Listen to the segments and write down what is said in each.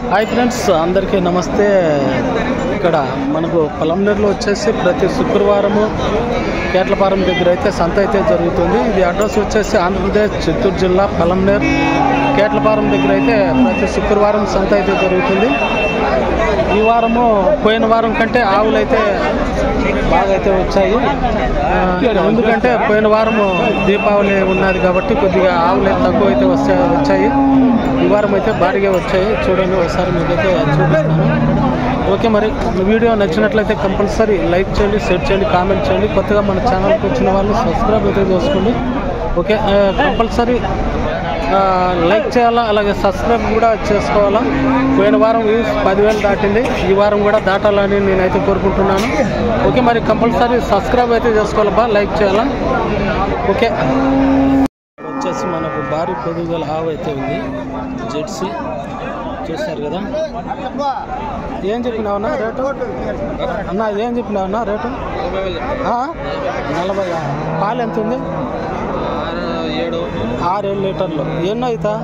Hi friends అందరికీ నమస్తే ఇక్కడ మనకు పొలంనేరులో వచ్చేసి ప్రతి శుక్రవారము కేట్లపారం దగ్గర అయితే సంత అయితే జరుగుతుంది ఇది అడ్రస్ వచ్చేసి ఆంధ్రప్రదేశ్ చిత్తూరు జిల్లా పొలంనేరు కేట్లపారం దగ్గర అయితే ప్రతి శుక్రవారం సంత అయితే జరుగుతుంది ఈ వారము పోయిన వారం కంటే ఆవులు అయితే బాగా అయితే వచ్చాయి ఆ, ఎందుకంటే పోయిన వారము దీపావళి ఉన్నది కాబట్టి కొద్దిగా ఆవులు అయితే తక్కువ అయితే వస్తాయి వచ్చాయి ఈ వారం అయితే భారీగా వచ్చాయి చూడండి ఒకసారి మీకైతే చూపిస్తాను ఓకే మరి వీడియో నచ్చినట్లయితే కంపల్సరీ లైక్ చేయండి షేర్ చేయండి కామెంట్ చేయండి కొత్తగా మన ఛానల్కి వచ్చిన వాళ్ళు సబ్స్క్రైబ్ అయితే చేసుకోండి ఓకే కంపల్సరీ లైక్ చేయాలా అలాగే సబ్స్క్రైబ్ కూడా చేసుకోవాలా పోయిన వారం వ్యూస్ పదివేలు దాటింది ఈ వారం కూడా దాటాలని నేనైతే కోరుకుంటున్నాను ఓకే మరి కంపల్సరీ సబ్స్క్రైబ్ అయితే చేసుకోవాలబ్బా లైక్ చేయాలా ఓకే వచ్చేసి మనకు భారీ పొదుగుల ఆవు అయితే ఉంది జెర్సీ చూస్తారు కదా ఏం చెప్పినావునా రేటు అన్న ఏం చెప్పినావునా రేటు ఆ? నలభై పాలు ఎంత ఉంది ఏడు ఆరు ఏడు లీటర్లు ఎన్నో అవుతా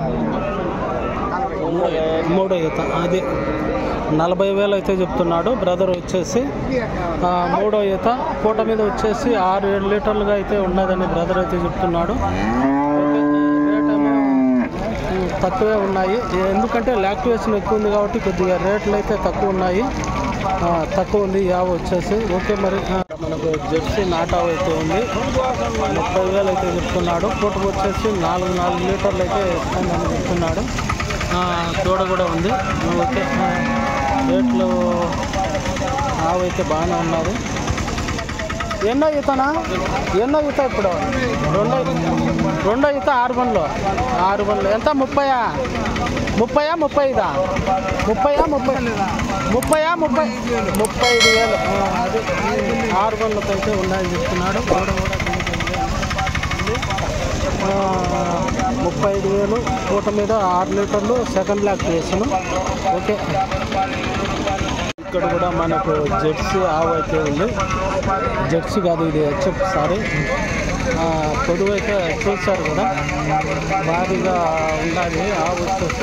మూడు అవుతా అది నలభై వేలు అయితే చెప్తున్నాడు బ్రదర్ వచ్చేసి ఆ, మూడో ఈత పూట మీద వచ్చేసి ఆరు ఏడు లీటర్లుగా అయితే ఉన్నదని బ్రదర్ అయితే చెప్తున్నాడు ఓకే, రేట్ ఏమో ఉమ్, తక్కువే ఉన్నాయి ఎందుకంటే లాక్టివేషన్ ఎక్కువ ఉంది కాబట్టి కొద్దిగా రేట్లు అయితే తక్కువ ఉన్నాయి ఆ, తక్కువ ఉంది యావ వచ్చేసి ఓకే మరి ఆ, మనకు జెర్సీ నాటావ్ అయితే ఉంది ముప్పై వేలు అయితే చెప్తున్నాడు పూటకు వచ్చేసి నాలుగు నాలుగు లీటర్లు అయితే ఇస్తుందని చెప్తున్నాడు ఆ, దూడ కూడా ఉంది ఓకే ఆ, రేట్లు ఆవు అయితే బాగానే ఉన్నది ఎన్నో ఈతనా ఎన్నో ఈత ఇప్పుడు రెండో రెండో ఈత ఆరు బండ్లు ఆరు బండ్లు ఎంత ముప్పయా ముప్పయా ముప్పై ఐదా ముప్పయా ముప్పై ముప్పయా ముప్పై ముప్పై ఐదు వేలు ఆ, అది ఆరు బండ్లతో అయితే ఉన్నాయని చెప్తున్నాడు దూడ కూడా దీనికి ఉంది. ఆ, ముప్పై ఐదు వేలు పూట మీద ఆరు లీటర్లు సెకండ్ లాక్ వేసాను ఓకే ఇక్కడ కూడా మనకు జెర్సీ ఆవు అయితే ఉంది జెర్సీ కాదు ఇది హెచ్ఎఫ్ సారీ ఆ, పొదువు అయితే చూశారు కదా భారీగా ఉండాలి ఆవు వచ్చేసి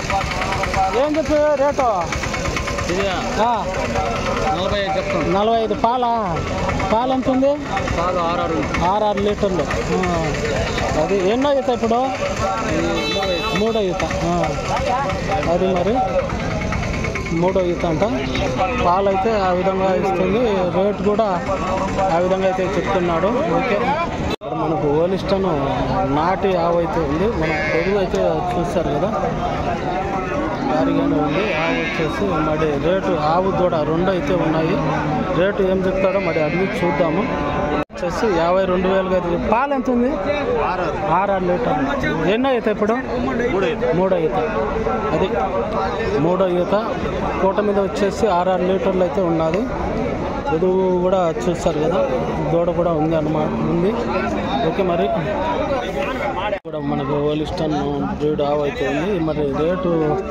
ఏం చెప్పి రేటు ఇది ఆ, నలభై ఐదు చెప్తాను నలభై ఐదు పాలా పాలు ఎంత ఉంది పాలు ఆరు ఆరు ఆరు లీటర్లు ఆ, అది ఎన్నో ఈత ఇప్పుడు మూడో ఈత ఆ, అది మరి మూడో ఈత అంట పాలు అయితే ఆ విధంగా ఇస్తుంది రేట్ కూడా ఆ విధంగా అయితే చెప్తున్నాడు ఓకే ఇక్కడ మనకు ఓలిస్టన్ నాటి ఆవు అయితే ఉంది మనకు పొదుగు అయితే చూస్తారు కదా భారీగానే ఉంది ఆవు వచ్చేసి మరి రేటు ఆవు దూడ రెండు అయితే ఉన్నాయి రేటు ఏం చెప్తాడో మరి అడిగి చూద్దాము వచ్చేసి యాభై రెండు వేలుగా అయితే చెప్- పాలు ఎంత ఉంది ఆరు ఆరు లీటర్లు ఎన్నో ఈత ఇప్పుడు మూడో ఈత అది మూడో ఈత పూట మీద వచ్చేసి ఆరు ఆరు లీటర్లు అయితే ఉన్నది పొదువు కూడా చూస్తారు కదా దూడ కూడా ఉంది అన్నమాట ఉంది ఓకే మరి కూడా మనకు ఓలిస్టన్ బ్రీడ్ ఆవు అయితే ఉంది మరి రేటు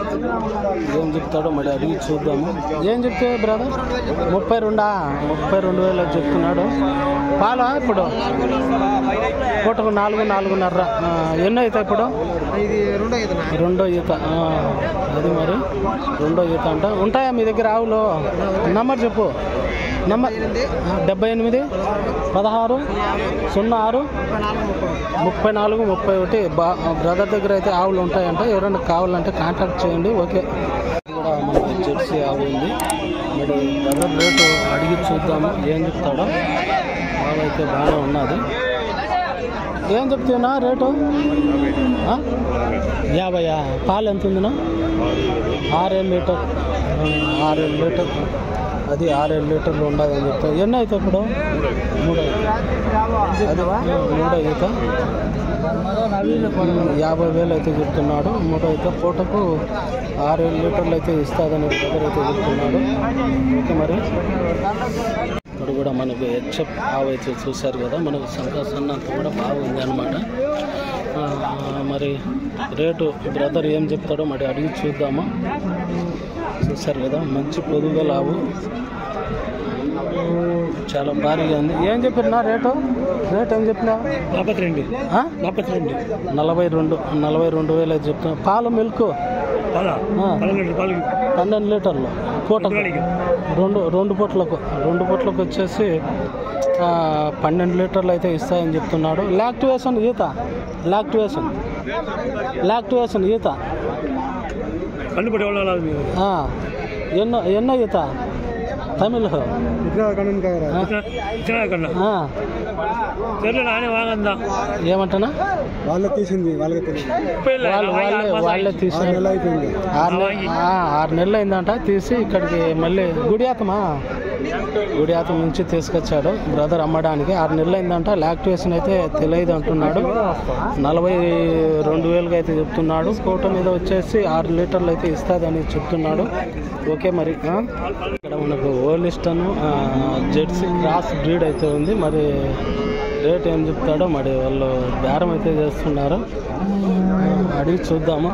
ఏం చెప్తాడో మరి అడిగి చూద్దాము ఏం చెప్తే బ్రదర్ ముప్పై రెండా ముప్పై రెండు వేలు అని చెప్తున్నాడు పాలా ఇప్పుడు పూటకు నాలుగు నాలుగున్నర ఆ, ఎన్నో అయితే ఇప్పుడు ఇది రెండో ఐదు రెండో ఈత ఆ, అది మరి రెండో ఈత అంట ఉంటాయా మీ దగ్గర ఆవులు నంబర్ చెప్పు నంబర్ ఆ, డెబ్బై ఎనిమిది పదహారు సున్నా ఆరు ముప్పై నాలుగు ముప్పై ఒకటి బా బ్రదర్ దగ్గర అయితే ఆవులు ఉంటాయంట ఎవరైనా కావాలంటే కాంటాక్ట్ చేయండి ఓకే ఇది కూడా మనకి జెర్సీ ఆవు ఉంది మరి బ్రదర్ రేటు అడిగి చూద్దాము ఏం చెప్తాడో ఆవు అయితే బాగానే ఉన్నది ఏం చెప్తున్నా రేటు ఆ? యాభైయా పాలు ఎంత ఉందినా ఆరేడు లీటర్ ఆరేడు లీటర్ అది ఆరేడు లీటర్లు ఉండదు అని చెప్తా ఎన్ని అయితే ఇప్పుడు మూడు అది మూడో ఈత యాభై వేలు అయితే చెప్తున్నాడు మూడో ఈత పూటకు ఆరేడు లీటర్లు అయితే ఇస్తుందని దగ్గర అయితే చెప్తున్నాడు ఓకే మరి ఇక్కడ కూడా మనకు హెచ్ఎఫ్ ఆవు అయితే చూశారు కదా మనకు సంకాసన్న అంతా కూడా బాగుంది అనమాట మరి రేటు బ్రదర్ ఏం చెప్తాడో మరి అడిగి చూద్దామా చూశారు కదా మంచి పొదుగల ఆవు చాలా భారీగా ఉంది ఏం చెప్పినా రేటు రేట్ ఏం చెప్పినా నలభై రెండు ఆ? నలభై రెండు నలభై రెండు నలభై రెండు వేలు అయితే చెప్తున్నా పాలు మిల్క్ ఆ, పన్నెండు లీటర్లు పూటకు రెండు రెండు పూట్లకు రెండు పూట్లకు వచ్చేసి ఆ, పన్నెండు లీటర్లు అయితే ఇస్తాయని చెప్తున్నాడు లాక్టివేషన్ ఈత లాక్టివేషన్ లాక్టివేషన్ ఈత ఆ, ఎన్నో ఎన్నో ఈత తమిళ్ ఆ, ఏమంటానా వాళ్ళ తీసింది వాళ్ళకి తెలియదు వాళ్ళు వాళ్ళే వాళ్ళే తీసి అయిపోయింది ఆరు నె- ఆ, ఆరు నెలలు అయిందంట తీసి ఇక్కడికి మళ్ళీ గుడియాతమా గుడియాతం నుంచి తీసుకొచ్చాడు బ్రదర్ అమ్మడానికి ఆరు నెలలు అయిందంట లాక్టివేషన్ అయితే తెలియదు అంటున్నాడు నలభై రెండు వేలుగా అయితే చెప్తున్నాడు కోట మీద వచ్చేసి ఆరు లీటర్లు అయితే ఇస్తుందని చెప్తున్నాడు ఓకే మరి ఆ? ఇక్కడ మనకు ఓలిస్టన్ జెర్సీ క్రాస్ బ్రీడ్ అయితే ఉంది మరి రేట్ ఏం చెప్తాడో మరి వాళ్ళు బేరం అయితే చేస్తున్నారు అడిగి చూద్దాము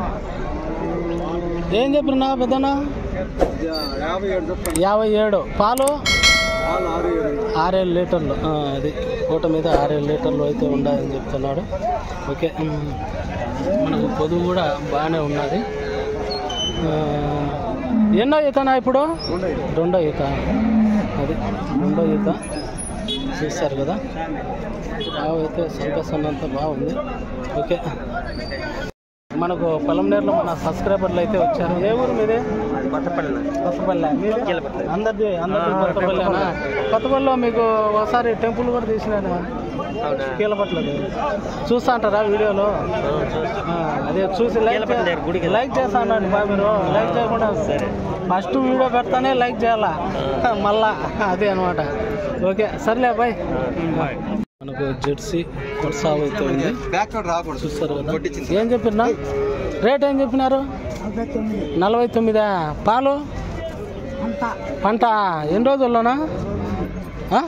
ఏం చెప్పినా పెద్దనా యాభై ఏడు చెప్తాను యాభై ఏడు పాలు వాళ్ళు ఆరు ఏడు ఆరేడు లీటర్లు ఆ, అది పూట మీద ఆరేడు లీటర్లు అయితే ఉండాలని చెప్తున్నాడు ఓకే ఉమ్, మనకు పొదువు కూడా బాగానే ఉన్నది ఆ, ఎన్నో ఈతనా ఇప్పుడు రెండో ఈత అది రెండో ఈత చూస్తారు కదా ఆవు అయితే సంతోషం అంతా బాగుంది ఓకే మనకు పొలంనేరులో మన సబ్స్క్రైబర్లు అయితే వచ్చారు ఏ ఊరు మీదే కొత్తపల్లి అందరిది అందరిది కొత్తపల్లినా కొత్తపల్లిలో మీకు ఒకసారి టెంపుల్ కూడా తీసినాను కీలపట్లది చూస్తా అంటారా వీడియోలో ఆ, అదే చూసి లైక్ చే- లైక్ చేస్తా అన్నాడు బా మీరు లైక్ చేయకుండా ఫస్ట్ వీడియో పెడతానే లైక్ చేయాలా మళ్ళా అదే అనమాట ఓకే సర్లే బాయ్ మనకు జెర్సీ కొనసాగు అయితే ఉంది బ్యాక్ సైడ్ రాకూడదు చూస్తారు కదా ఏం చెప్పినా రేట్ ఏం చెప్పినారు నలభై తొమ్మిదా పాలు పంట ఎన్ని రోజుల్లోనా ఆ?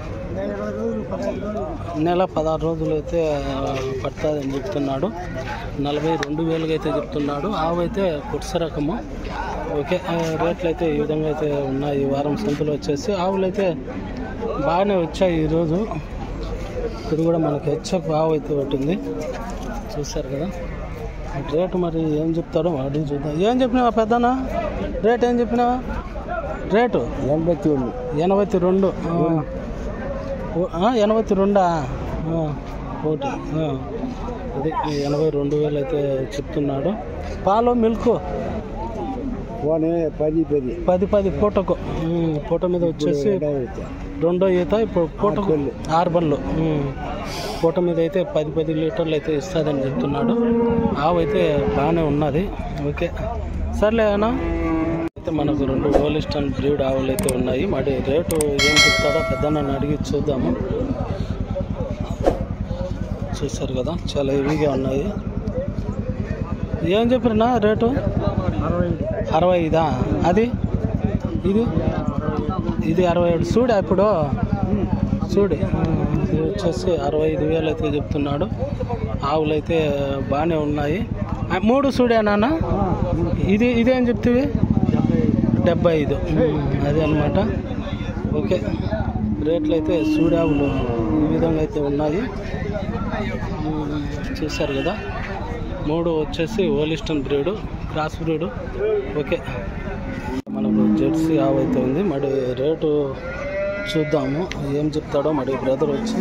నెల పదహారు రోజులు అయితే పడుతుంది అని చెప్తున్నాడు నలభై రెండు వేలుగా అయితే చెప్తున్నాడు ఆవు అయితే కుట్స రకము ఓకే ఆ, రేట్లు అయితే ఈ విధంగా అయితే ఉన్నాయి ఈ వారం సంతలో వచ్చేసి ఆవులు అయితే బాగానే వచ్చాయి ఈరోజు ఇది కూడా మనకి హెచ్ఎఫ్ ఆవు అయితే ఉంటుంది చూస్తారు కదా రేటు మరి ఏం చెప్తాడో అడిగి చూద్దాం ఏం చెప్పినావా పెద్దనా రేట్ ఏం చెప్పినావా రేటు ఎనభై తొమ్మిది ఎనభై రెండు ఆ. ఓ- ఆ, ఎనభై రెండా ఆ, ఒకటి ఆ. అది ఎనభై రెండు వేలు అయితే చెప్తున్నాడు పాలు మిల్క్ పోనీ పది పది పది పది పూటకు ఉమ్, పూట మీద వచ్చేసి రెండో ఈత ఇప్పుడు పూటకు ఆరు బళ్ళు ఉమ్. పూట మీద అయితే పది పది లీటర్లు అయితే ఇస్తుందని చెప్తున్నాడు ఆవు అయితే బాగానే ఉన్నది ఓకే సర్లే అన్న అయితే మనకు రెండు ఓలిస్టన్ బ్రీడ్ ఆవులు అయితే ఉన్నాయి మరి రేటు ఏం చెప్తాడో పెద్ద నన్ను అడిగి చూద్దాము చూస్తారు కదా చాలా హెవీగా ఉన్నాయి ఏం చెప్పినా రేటు అరవై అరవై ఐదా అది ఇది ఇది అరవై ఏడు చూడా ఇప్పుడు చూడు ఇది వచ్చేసి అరవై ఐదు వేలు అయితే చెప్తున్నాడు ఆవులు అయితే బాగానే ఉన్నాయి ఆ, మూడు చూడే నాన్న ఇది ఇదేం చెప్తివి డెబ్బై ఐదు ఉమ్, అదే అనమాట ఓకే రేట్లు అయితే సూడావులు ఈ విధంగా అయితే ఉన్నాయి ఉమ్, చూశారు కదా మూడు వచ్చేసి Holstein breed cross breed okay మనకు జెర్సీ ఆవు అయితే ఉంది మరి రేటు చూద్దాము ఏం చెప్తాడో మరి బ్రదర్ వచ్చి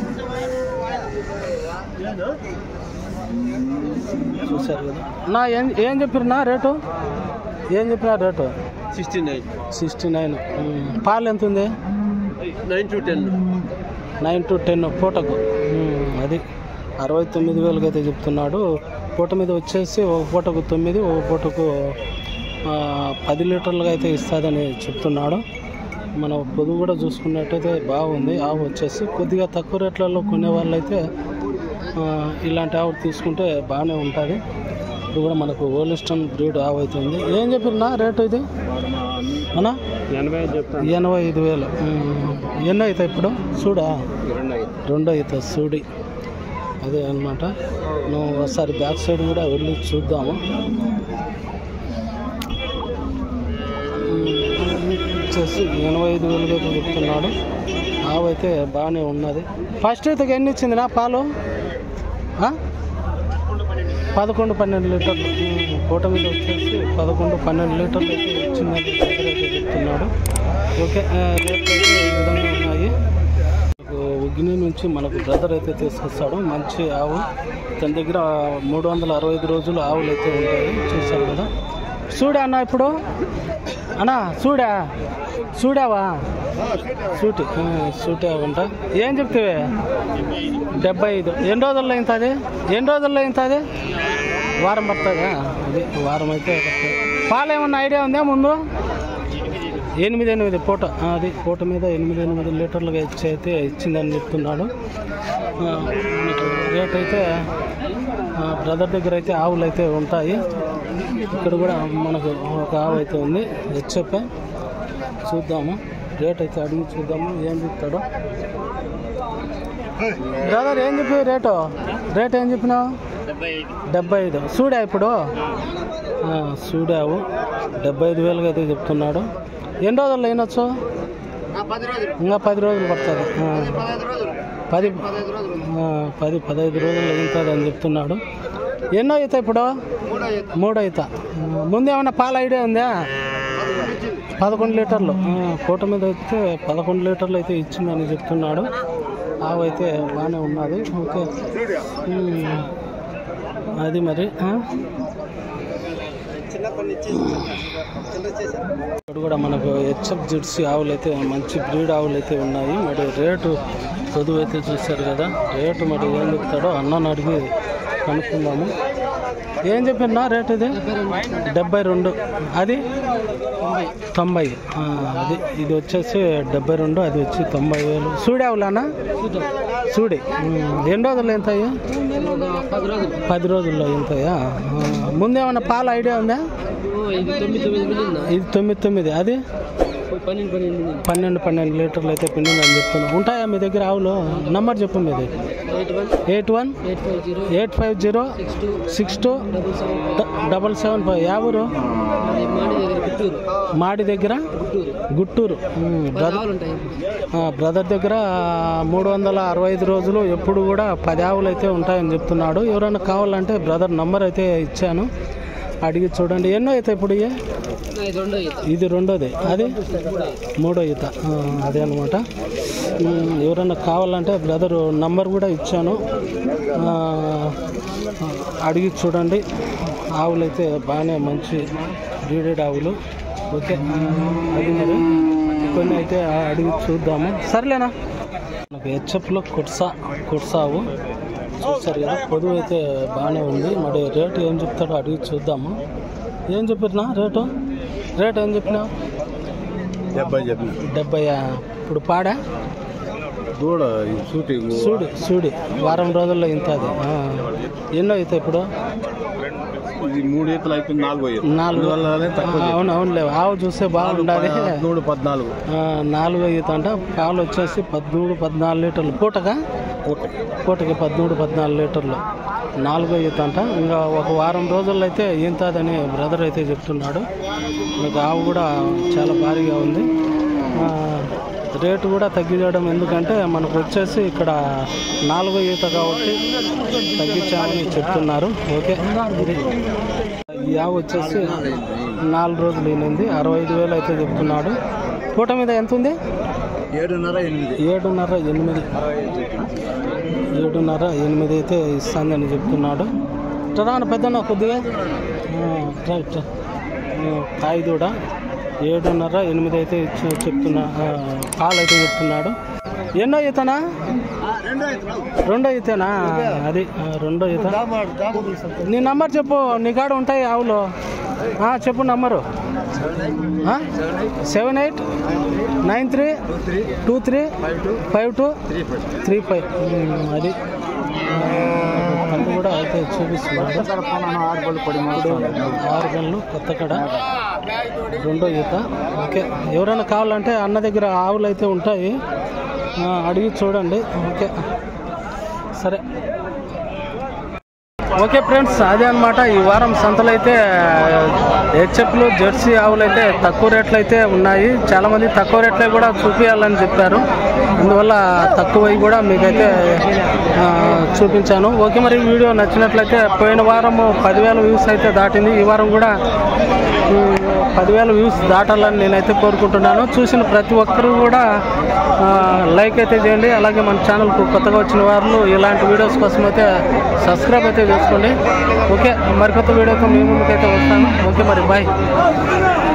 చూశారు కదా నా ఏం ఏం చెప్పారు నా రేటు ఏం చెప్పినా rate sixty nine sixty nine పాలు ఎంత ఉంది nine to ten nine to ten పూటకు ఉమ్, అది అరవై తొమ్మిది వేలకి అయితే చెప్తున్నాడు పూట మీద వచ్చేసి ఒక పూటకు తొమ్మిది ఒక పూటకు ఆ, పది లీటర్లుగా అయితే ఇస్తుందని చెప్తున్నాడు మన పొదుగు కూడా చూసుకున్నట్టయితే బాగుంది ఆవు వచ్చేసి కొద్దిగా తక్కువ రేట్లలో కొనే వాళ్ళైతే ఆ, ఇలాంటి ఆవు తీసుకుంటే బాగానే ఉంటుంది ఇది కూడా మనకు ఓలిస్టన్ బ్రీడ్ ఆవు అయితే ఉంది ఏం చెప్పినా రేటు ఇది అన్నా ఎనభై చెప్తాను ఎనభై ఐదు వేలు ఉమ్. ఎన్నో అవుతాయి ఇప్పుడు చూడా రెండు ఐదు రెండో అవుతుంది చూడి అదే అన్నమాట నువ్వు ఒకసారి బ్యాక్ సైడ్ కూడా వెళ్ళి చూద్దాము ఉమ్, వచ్చేసి ఎనభై ఐదు వేలుగా అయితే చెప్తున్నాడు ఆవు అయితే బాగానే ఉన్నది ఫస్ట్ అయితే ఎన్ని ఇచ్చింది నా పాలు ఆ? పదకొండు పన్నెండు లీటర్లు ఉమ్, పూట మీద వచ్చేసి పదకొండు పన్నెండు లీటర్లు అయితే ఇచ్చిందని బ్రదర్ అయితే చెప్తున్నాడు ఓకే ఆ, రేట్లు అయితే ఈ విధంగా ఉన్నాయి మనకు ఉగ్గిని నుంచి మనకు బ్రదర్ అయితే తీసుకొస్తాడు మంచి ఆవు తన దగ్గర మూడు వందల అరవై ఐదు రోజులు ఆవులు అయితే ఉంటాయి చూసారు కదా చూడా అన్న ఇప్పుడు అన్నా చూడా చూడావా సూటి ఆ, సూటి అవంట ఏం చెప్తావే డెబ్బై ఐదు ఎన్ని రోజుల్లో అవుతుంది ఎన్ని రోజుల్లో అవుతుంది వారం పడుతుందా అది వారం అయితే పడుతుంది. పాలు ఏమన్నా ఐడియా ఉందా ముందు ఎనిమిది ఎనిమిది పూట ఆ, అది పూట మీద ఎనిమిది ఎనిమిది లీటర్లుగా ఇచ్చి అయితే ఇచ్చిందని చెప్తున్నాడు ఆ, మనకు రేట్ అయితే బ్రదర్ దగ్గర అయితే ఆవులు అయితే ఉంటాయి ఇక్కడ కూడా మనకు ఒక ఆవు అయితే ఉంది హెచ్ఎఫ్ చూద్దాము రేట్ అయితే అడిగి చూద్దాము ఏం చెప్తాడో బ్రదర్ ఏం చెప్పి రేటు రేట్ ఏం చెప్పినావు డెబ్బై ఐదు చూడా ఇప్పుడు ఆ, చూడావు డెబ్బై ఐదు వేలుగా అయితే చెప్తున్నాడు ఎన్ని రోజుల్లో అయినొచ్చు ఇంకా పది రోజులు పడుతుంది ఆ, పది ఆ, పది పదహైదు రోజులు అవుతుంది అని చెప్తున్నాడు ఎన్నో అవుతాయి ఇప్పుడు మూడు అవుతా ముందు ఏమన్నా పాల ఐడియా ఉందా పదకొండు లీటర్లు ఆ, పూట మీద అయితే పదకొండు లీటర్లు అయితే ఇచ్చిందని చెప్తున్నాడు ఆవు అయితే బాగానే ఉన్నది ఓకే ఉమ్, అది మరి ఆ? ఇక్కడ కూడా మనకు హెచ్ఎఫ్ జెర్సీ ఆవులు అయితే మంచి బ్రీడ్ ఆవులు అయితే ఉన్నాయి మరి రేటు చదువు అయితే చూశారు కదా రేటు మరి ఏం చెప్తాడో అన్నని అడిగి కనుక్కుందాము ఏం చెప్పినా రేట్ ఇది డెబ్బై రెండు అది తొంభై ఆ, అది ఇది వచ్చేసి డెబ్బై రెండు అది వచ్చి తొంభై వేలు సూడావులానా సూడి ఉమ్, ఎన్ని రోజులు ఎంతయ్యా పది రోజులు పది రోజుల్లో ఎంతయ్యా ఆ, ముందేమన్నా పాల ఐడియా ఉందా ఇది తొమ్మిది తొమ్మిది మిలిందా ఇది తొమ్మిది తొమ్మిది అది పన్నెండు పన్నెండు మిలింది పన్నెండు పన్నెండు లీటర్లు అయితే పిండిందని చెప్తున్నా ఉంటాయా మీ దగ్గర ఆవులు నంబర్ చెప్పు మీది eight one eight one eight five zero eight five zero six two six two double seven double seven five యా ఊరు అది మాడి దగ్గర గుట్టూరు మాడి దగ్గర గుట్టూరు గుట్టూరు ఉమ్, పది బ్రదర్ ఆవులు ఉంటాయి ఆ, బ్రదర్ దగ్గర మూడు వందల అరవై ఐదు రోజులు ఎప్పుడు కూడా పది ఆవులు అయితే ఉంటాయని చెప్తున్నాడు ఎవరైనా కావాలంటే బ్రదర్ నంబర్ అయితే ఇచ్చాను అడిగి చూడండి ఎన్నో అయితే ఇప్పుడు ఇవి? ఇది రెండో ఈత ఇది రెండోది అది మూడో ఈత మూడో ఈత ఆ, అదే అనమాట ఎవరైనా కావాలంటే బ్రదర్ నంబర్ కూడా ఇచ్చాను ఆ, అడిగి చూడండి ఆవులు అయితే బాగానే మంచి బ్రీడెడ్ ఆవులు ఓకే అది మరి కొన్ని అయితే అడిగి చూద్దాము సర్లేనా మనకు హెచ్ఎఫ్లో కుట్సా కుట్సావు చూస్తారు కదా పొదువు అయితే బాగానే ఉంది మరి రేటు ఏం చెప్తాడో అడిగి చూద్దాము ఏం చెప్పినా రేటు రేట్ ఏం చెప్పినా డెబ్బై చెప్పిన డెబ్బై ఇప్పుడు పాడా దూడ షూటింగ్ సూడి సూడి వారం రోజుల్లో ఇంత అది ఆ. ఎన్నో అయితే ఇప్పుడు ఇది మూడు ఈతలు అయిపోయింది నాలుగు ఈత నాలుగు అందువల్లనే తక్కువ ఆ, అవును అవునులే ఆవు చూస్తే బాగుండాలి మూడు పద్నాలుగు ఆ, నాలుగో ఈత అంట పాలు వచ్చేసి పదమూడు పద్నాలుగు లీటర్లు పూటగా పూటకి పదమూడు పద్నాలుగు లీటర్లు నాలుగో ఈత అంట ఇంకా ఒక వారం రోజుల్లో అయితే ఈంతదని బ్రదర్ అయితే చెప్తున్నాడు మీకు ఆవు కూడా చాలా భారీగా ఉంది ఆ, రేటు కూడా తగ్గించడం ఎందుకంటే మనకు వచ్చేసి ఇక్కడ నాలుగో ఈత కాబట్టి తగ్గించామని చెప్తున్నారు ఓకే ఇది. ఈ ఆవు వచ్చేసి నాలుగు రోజులు ఈనింది అరవై ఐదు వేలు అయితే చెప్తున్నాడు పూట మీద ఎంత ఉంది ఏడున్నర ఎనిమిది ఏడున్నర ఎనిమిది ఏడున్నర ఎనిమిది అయితే ఇస్తుందని చెప్తున్నాడు రాను పెద్దన్న కొద్దిగా ఆ, రైట్ కాయ దూడ ఏడున్నర ఎనిమిది అయితే ఇచ్చి చెప్తున్నా ఆ, పాలు అయితే చెప్తున్నాడు ఎన్నో ఈతనా రెండో ఈతేనా అది ఆ, రెండో ఈత నీ నంబర్ చెప్పు నీ కాడ ఉంటాయి ఆవులు ఆ, చెప్పు number seven eight nine three two three five two three five అది కళ్ళు కూడా అయితే చూపిస్తున్నాడు ఆరు గంటలు కొత్త కడ రెండో ఈత ఓకే ఎవరైనా కావాలంటే అన్న దగ్గర ఆవులు అయితే ఉంటాయి ఆ, అడిగి చూడండి ఓకే సరే ఓకే ఫ్రెండ్స్ అదే అనమాట ఈ వారం సంతలు అయితే హెచ్ఎఫ్లు జెర్సీ ఆవులు అయితే తక్కువ రేట్లు అయితే ఉన్నాయి చాలా మంది తక్కువ రేట్లే కూడా చూపించాలని చెప్పారు అందువల్ల తక్కువై కూడా మీకైతే ఆ, చూపించాను ఓకే మరి ఈ వీడియో నచ్చినట్లయితే పోయిన వారం పదివేల వ్యూస్ అయితే దాటింది ఈ వారం కూడా ఉమ్, పదివేల వ్యూస్ దాటాలని నేనైతే కోరుకుంటున్నాను చూసిన ప్రతి ఒక్కరూ కూడా ఆ, లైక్ అయితే చేయండి అలాగే మన ఛానల్కు కొత్తగా వచ్చిన వాళ్ళు ఇలాంటి వీడియోస్ కోసం అయితే సబ్స్క్రైబ్ అయితే చేసుకోండి ఓకే మరికొత్త వీడియోతో మీ ముందుకైతే వస్తాను ఓకే మరి బాయ్